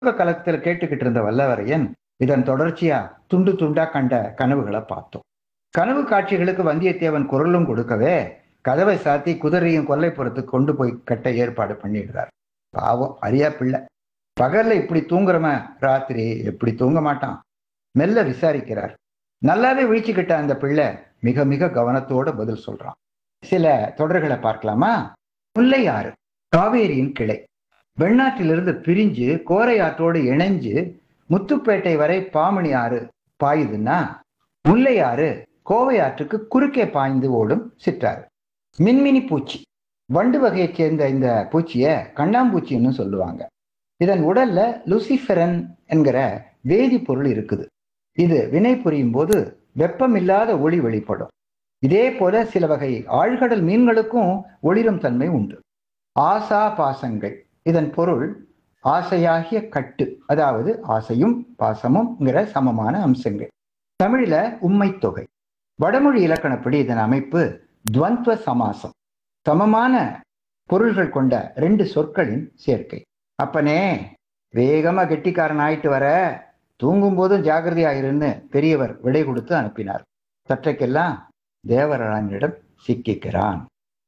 தூக்க கலத்துல கேட்டுக்கிட்டு இருந்த வல்லவரையன் இதன் தொடர்ச்சியா துண்டு துண்டா கண்ட கனவுகளை பார்த்தோம் கனவு காட்சிகளுக்கு வந்தியத்தேவன் குரலும் கொடுக்கவே கதவை சாத்தி குதிரையும் கொல்லைப்புறத்துக்கு கொண்டு போய் கட்ட ஏற்பாடு பண்ணிடுறார் பாவம் அரியா பிள்ளை பகல்ல இப்படி தூங்குறவன் ராத்திரி எப்படி தூங்க மாட்டான் மெல்ல விசாரிக்கிறார் நல்லாவே விழிச்சுக்கிட்ட அந்த பிள்ளை மிக மிக கவனத்தோட பதில் சொல்றான் சில தொடர்களை பார்க்கலாமா முல்லையாறு காவேரியின் கிளை வெண்ணாற்றிலிருந்து பிரிஞ்சு கோரை ஆற்றோடு இணைஞ்சு முத்துப்பேட்டை வரை பாமணி ஆறு பாயுதுன்னா முல்லை ஆறு கோவை ஆற்றுக்கு குறுக்கே பாய்ந்து ஓடும் சிற்றாறு மின்மினி பூச்சி வண்டு வகையைச் சேர்ந்த இந்த பூச்சியை கண்ணாம்பூச்சின்னு சொல்லுவாங்க இதன் உடல்ல லுசிஃபெரன் என்கிற வேதிப்பொருள் இருக்குது இது வினை புரியும் போது வெப்பமில்லாத ஒளி வெளிப்படும் இதே போல சில வகை ஆழ்கடல் மீன்களுக்கும் ஒளிரும் தன்மை உண்டு ஆசா பாசங்கள் இதன் பொருள் ஆசையாகிய கட்டு அதாவது ஆசையும் பாசமும்ங்கிற சமமான அம்சங்கள் தமிழில உம்மை தொகை வடமொழி இலக்கணப்படி இதன் அமைப்பு துவந்த்வ சமாசம் சமமான பொருள்கள் கொண்ட ரெண்டு சொற்களின் சேர்க்கை அப்பனே வேகமா கெட்டிக்காரன் ஆயிட்டு வர தூங்கும் போதும் ஜாகிரதையாயிருன்னு பெரியவர் விடை கொடுத்து அனுப்பினார் சற்றைக்கெல்லாம் தேவராஜனிடம் சிக்கிக்கிறான்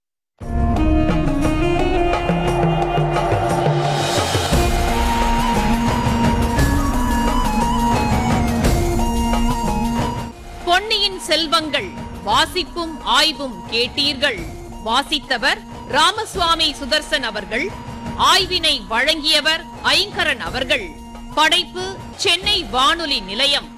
பொன்னியின் செல்வங்கள் வாசிப்பும் ஆய்வும் கேட்டீர்கள் வாசித்தவர் ராமசுவாமி சுதர்சன் அவர்கள் ஆய்வினை வழங்கியவர் ஐங்கரன் அவர்கள் படைப்பு சென்னை வானொலி நிலையம்